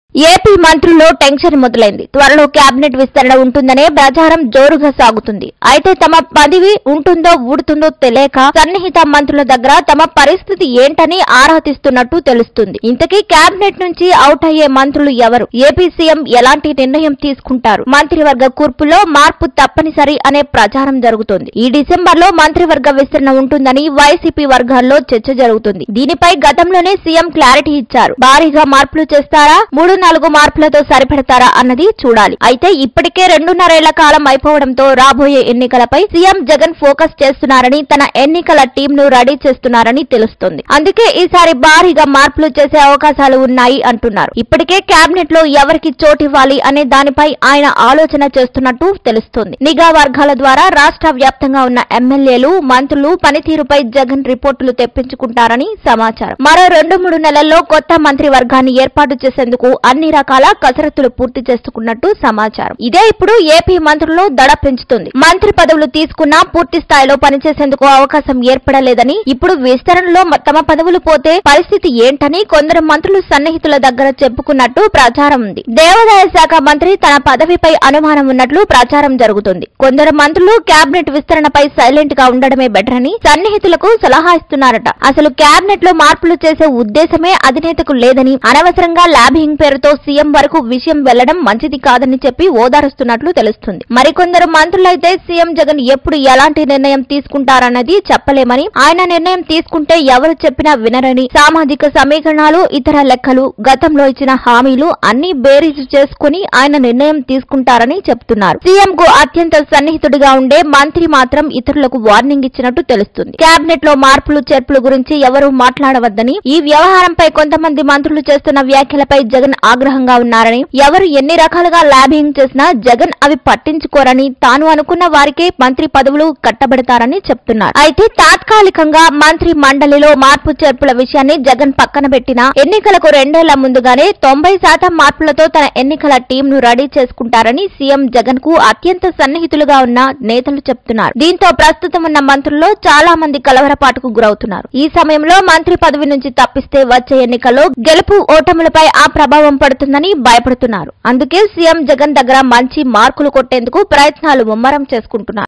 AP మంత్రుల్లో tension మొదలైంది త్వరలో కేబినెట్ విస్తరణ ఉంటుందనే ప్రచారం జోరుగా సాగుతుంది అయితే తమ పదవి ఉంటుందో ఊడుతుందో తెలియక సన్నిహిత మంత్రుల దగ్గర తమ పరిస్థితి ఏంటని ఆరా తీస్తున్నట్టు తెలుస్తుంది ఇంతకీ కేబినెట్ నుంచి అవుట్ అయ్యే మంత్రులు ఎవరు ఏపీ సీఎం ఎలాంటి నిర్ణయం తీసుకుంటారు మంత్రివర్గ కూర్పులో మార్పు తప్పనిసరి అనే ప్రచారం జరుగుతోంది ఈ డిసెంబర్ లో మంత్రివర్గ విస్తరణ ఉంటుందని వైసీపీ వర్గాల్లో చర్చ జరుగుతుంది దీనిపై గతంలోనే సీఎం క్లారిటీ ఇచ్చారు భారీగా మార్పులు చేస్తారా మూడు నాలుగు మార్పులతో సరిపెడతారా అన్నది చూడాలి అయితే ఇప్పటికే రెండున్నరేళ్ల కాలం అయిపోవడంతో రాబోయే ఎన్నికలపై సీఎం జగన్ ఫోకస్ చేస్తున్నారని తన ఎన్నికల టీం ను రెడీ చేస్తున్నారని తెలుస్తుంది అందుకే ఈసారి భారీగా మార్పులు చేసే అవకాశాలు ఉన్నాయి అంటున్నారు ఇప్పటికే కేబినెట్ లో ఎవరికి చోటివ్వాలి అనే దానిపై ఆయన ఆలోచన చేస్తున్నట్టు తెలుస్తుంది నిఘా వర్గాల ద్వారా రాష్ట్ర వ్యాప్తంగా ఉన్న ఎమ్మెల్యేలు మంత్రులు పనితీరుపై జగన్ రిపోర్టులు తెప్పించుకుంటారని సమాచారం మరో రెండు మూడు నెలల్లో కొత్త మంత్రి వర్గాన్ని ఏర్పాటు చేసేందుకు అన్ని రకాల కసరత్తులు పూర్తి చేసుకున్నట్టు సమాచారం ఇదే ఇప్పుడు ఏపీ మంత్రుల్లో దడ పెంచుతుంది మంత్రి పదవులు తీసుకున్నా పూర్తి స్థాయిలో పనిచేసేందుకు అవకాశం ఏర్పడలేదని ఇప్పుడు విస్తరణలో మ- తమ పదవులు పోతే పరిస్థితి ఏంటని కొందరు మంత్రులు సన్నిహితుల దగ్గర చెప్పుకున్నట్టు ప్రచారం ఉంది దేవాదాయ శాఖ మంత్రి తన పదవిపై అనుమానం ఉన్నట్లు ప్రచారం జరుగుతుంది కొందరు మంత్రులు కేబినెట్ విస్తరణపై సైలెంట్ గా ఉండడమే బెటర్ అని సన్నిహితులకు సలహా ఇస్తున్నారట అసలు కేబినెట్ లో మార్పులు చేసే ఉద్దేశమే అధినేతకు లేదని అనవసరంగా ల్యాబింగ్ పేరుతో సీఎం వరకు విషయం వెళ్లడం మంచిది కాదని చెప్పి ఓదారుస్తున్నట్లు తెలుస్తుంది మరికొందరు మంత్రులైతే సీఎం జగన్ ఎప్పుడు ఎలాంటి నిర్ణయం తీసుకుంటారన్నది చెప్పలేమని ఆయన నిర్ణయం తీసుకుంటే ఎవరు చెప్పినా వినరని సామాజిక సమీకరణాలు ఇతర లెక్కలు గతంలో ఇచ్చిన హామీలు అన్ని బేరీజు చేసుకుని ఆయన నిర్ణయం తీసుకుంటారని చెప్తున్నారు సీఎం కు అత్యంత సన్నిహితుడిగా ఉండే మంత్రి మాత్రం ఇతరులకు వార్నింగ్ ఇచ్చినట్టు తెలుస్తుంది కేబినెట్ లో మార్పులు చేర్పుల గురించి ఎవరూ మాట్లాడవద్దని ఈ వ్యవహారంపై కొంతమంది మంత్రులు చేస్తున్న వ్యాఖ్యలపై జగన్ ఆగ్రహంగా ఉన్నారని ఎవరు ఎన్ని రకాలుగా ల్యాబింగ్ చేసినా జగన్ అవి పట్టించుకోరని తాను అనుకున్న వారికే మంత్రి పదవులు కట్టబెడతారని చెప్తున్నారు అయితే తాత్కాలికంగా మంత్రి మండలిలో మార్పు చేర్పుల విషయాన్ని జగన్ పక్కన పెట్టినా ఎన్నికలకు రెండేళ్ల ముందుగానే తొంభై శాతం మార్పులతో తన ఎన్నికల టీం ను రెడీ చేసుకుంటారని సీఎం జగన్ కు అత్యంత సన్నిహితులుగా ఉన్న నేతలు చెప్తున్నారు దీంతో ప్రస్తుతం ఉన్న మంత్రుల్లో చాలా మంది కలవరపాటుకు గురవుతున్నారు ఈ సమయంలో మంత్రి పదవి నుంచి తప్పిస్తే వచ్చే ఎన్నికల్లో గెలుపు ఓటములపై ఆ ప్రభావం పడుతుందని భయపడుతున్నారు అందుకే సీఎం జగన్ దగ్గర మంచి మార్కులు కొట్టేందుకు ప్రయత్నాలు ముమ్మరం చేసుకుంటున్నారు